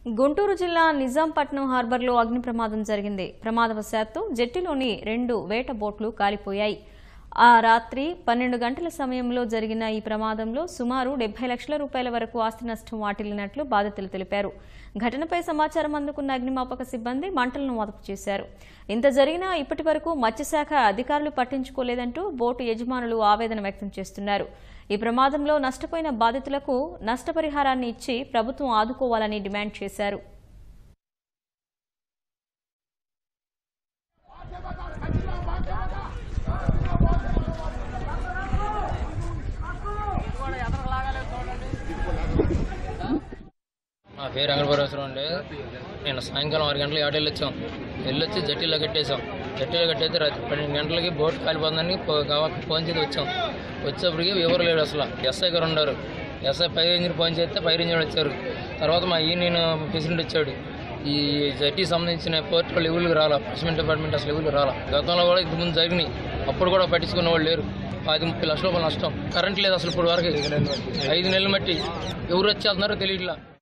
గుంటూరు జిల్లా నిజాంపట్నం హార్బర్లో అగ్ని ప్రమాదం జరిగింది ప్రమాదవశాత్తు జెట్టిలోని రెండు వేట బోట్లు కాలిపోయాయి ఆ రాత్రి పన్నెండు గంటల సమయంలో జరిగిన ఈ ప్రమాదంలో సుమారు డెబ్బై లక్షల రూపాయల వరకు ఆస్తి నష్టం వాటిల్లినట్లు బాధితులు తెలిపారు ఘటనపై సమాచారం అందుకున్న అగ్నిమాపక సిబ్బంది మంటలను అదుపు చేశారు ఇంత జరిగినా ఇప్పటి వరకు మత్స్యశాఖ అధికారులు పట్టించుకోలేదంటూ బోటు యజమానులు ఆవేదన వ్యక్తం చేస్తున్నారు ఈ ప్రమాదంలో నష్టపోయిన బాధితులకు నష్టపరిహారాన్ని ఇచ్చి ప్రభుత్వం ఆదుకోవాలని డిమాండ్ చేశారు నా పేరు అంగళపరమేశ్వరం అండి నేను సాయంకాలం ఆరు గంటలకు ఆటోలు వచ్చాం వెళ్ళొచ్చి జట్టీలో కట్టేసాం జట్టీలో కట్టేస్తే రాత్రి పన్నెండు గంటలకి బోట్ కాలిపోతుందని పో- కావ- ఫోన్ చేసి వచ్చాం వచ్చేప్పటికి ఎవరు లేడు అసలు ఎస్ఐ గారు ఉన్నారు ఎస్ఐ పై ఇంజిన్ ఫోన్ చేస్తే పై ఇంజిన్ వచ్చారు తర్వాత మా ఈ నేను ప్రెసిడెంట్ వచ్చాడు ఈ జట్టీకి సంబంధించిన పోర్ట్ వాళ్ళు ఎవరికి రాలా పర్సమెంట్ డిపార్ట్మెంట్ అసలు ఎవరికి రాలా గతంలో కూడా ఇంత ముందు జరిగినాయి అప్పుడు కూడా పట్టించుకున్న వాళ్ళు లేరు పది ముప్పై లక్షల రూపాయలు నష్టం కరెంట్ లేదు అసలు ఇప్పుడు వరకు ఐదు నెలలు మట్టి ఎవరు వచ్చి వెళ్తున్నారో తెలియట్లా